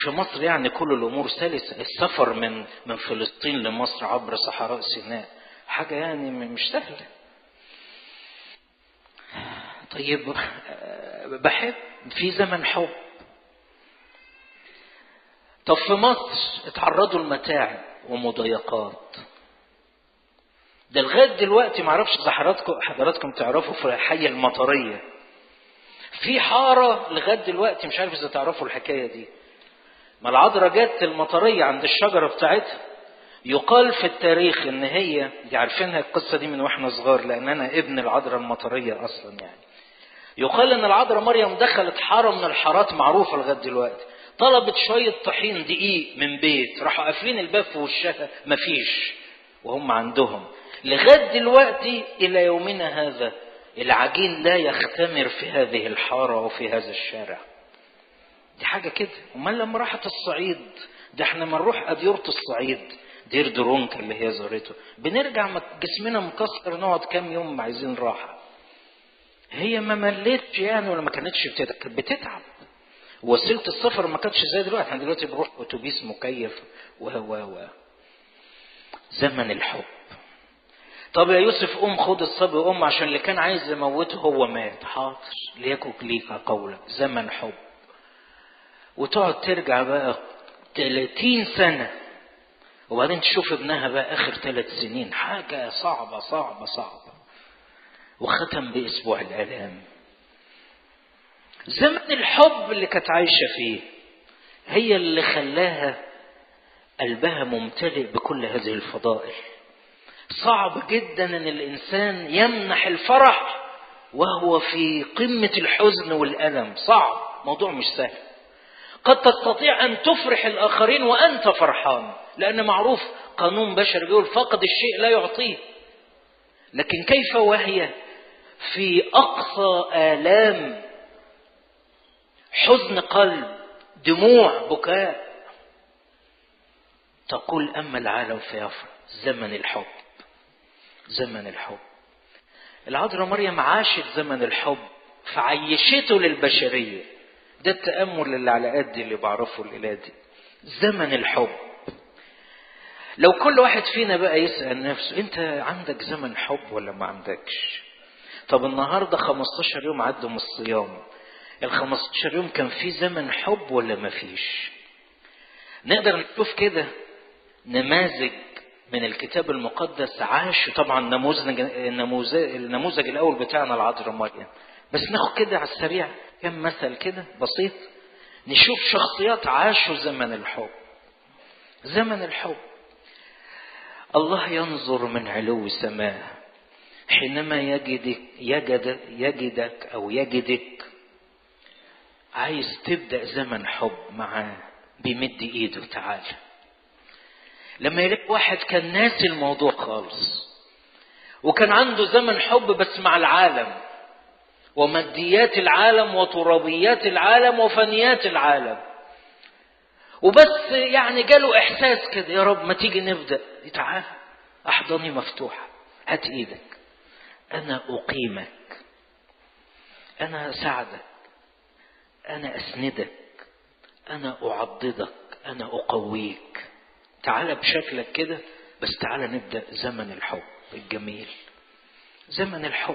في مصر يعني كل الامور سلسه السفر من من فلسطين لمصر عبر صحراء سيناء حاجه يعني مش سهله طيب بحب في زمن حب طب في مصر اتعرضوا لمتاعب ومضايقات ده لغايه دلوقتي معرفش اذا حضراتكم حضراتكم تعرفوا في الحي المطريه في حاره لغايه دلوقتي مش عارف اذا تعرفوا الحكايه دي ما العذراء جت المطريه عند الشجره بتاعتها يقال في التاريخ ان هي دي عارفينها القصه دي من واحنا صغار لان انا ابن العذراء المطريه اصلا يعني يقال ان العذراء مريم دخلت حاره من الحارات معروفه لغايه دلوقتي طلبت شويه طحين دقيق من بيت راحوا قافلين الباب في وشها مفيش وهم عندهم لغايه دلوقتي الى يومنا هذا العجين لا يختمر في هذه الحاره او في هذا الشارع دي حاجه كده امال لما راحت الصعيد ده احنا ما نروح اديره الصعيد دير درونك اللي هي زارته بنرجع جسمنا مكسر نقعد كام يوم عايزين راحه هي ما ملتش يعني ولا ما كانتش بتتعب وسيله السفر ما كانتش زي دلوقتي احنا دلوقتي بنروح اتوبيس مكيف و و و زمن الحب طب يا يوسف قوم خد الصبي قوم عشان اللي كان عايز يموته هو مات حاضر ليكن ليك قولك زمن حب وتقعد ترجع بقى 30 سنة وبعدين تشوف ابنها بقى آخر ثلاث سنين حاجة صعبة صعبة صعبة وختم بأسبوع الآلام زمن الحب اللي كانت عايشة فيه هي اللي خلاها قلبها ممتلئ بكل هذه الفضائل صعب جدا ان الانسان يمنح الفرح وهو في قمة الحزن والألم صعب موضوع مش سهل قد تستطيع أن تفرح الآخرين وأنت فرحان لأن معروف قانون بشري بيقول فقد الشيء لا يعطيه لكن كيف وهي في أقصى آلام حزن قلب دموع بكاء تقول أما العالم فيفرح زمن الحب زمن الحب العذراء مريم عاشت زمن الحب فعيشته للبشرية ده التأمل اللي على قد اللي بعرفه الليلة دي زمن الحب لو كل واحد فينا بقى يسأل نفسه انت عندك زمن حب ولا ما عندكش طب النهارده 15 يوم عدوا من الصيام ال 15 يوم كان في زمن حب ولا ما فيش نقدر نشوف كده نماذج من الكتاب المقدس عاش طبعا نموذج النموذج النموذج الاول بتاعنا العذراء مريم بس ناخد كده على السريع كم مثل كده بسيط نشوف شخصيات عاشوا زمن الحب زمن الحب الله ينظر من علو سماه حينما يجدك يجد يجدك او يجدك عايز تبدا زمن حب معاه بيمد ايده تعالى لما يلاقي واحد كان ناسي الموضوع خالص وكان عنده زمن حب بس مع العالم وماديات العالم وترابيات العالم وفنيات العالم وبس يعني جاله احساس كده يا رب ما تيجي نبدا تعال احضاني مفتوحه هات ايدك انا اقيمك انا اساعدك انا اسندك انا اعضدك انا اقويك تعال بشكلك كده بس تعال نبدا زمن الحب الجميل زمن الحب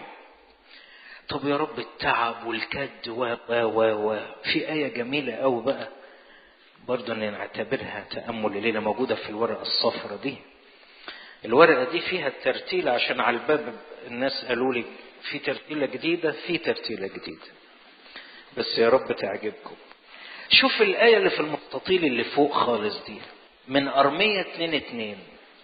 طب يا رب التعب والكد و و و و في آية جميلة أوي بقى برضه نعتبرها تأمل الليلة موجودة في الورقة الصفرة دي الورقة دي فيها الترتيل عشان على الباب الناس قالوا لي في ترتيلة جديدة في ترتيلة جديدة بس يا رب تعجبكم شوف الآية اللي في المستطيل اللي فوق خالص دي من أرمية اتنين اتنين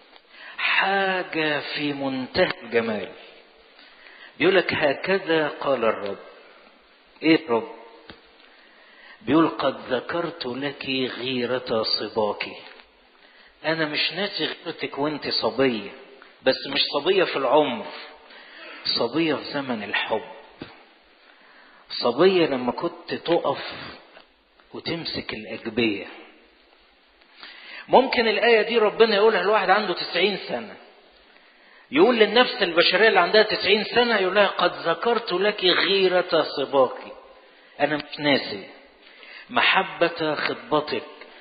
حاجة في منتهى الجمال بيقول لك هكذا قال الرب ايه الرب بيقول قد ذكرت لك غيرة صباك انا مش ناسي غيرتك وانت صبية بس مش صبية في العمر صبية في زمن الحب صبية لما كنت تقف وتمسك الأجبية ممكن الآية دي ربنا يقولها لواحد عنده تسعين سنة يقول للنفس البشرية اللي عندها تسعين سنة يقول لها قد ذكرت لك غيرة صباك أنا مش ناسي محبة خطبتك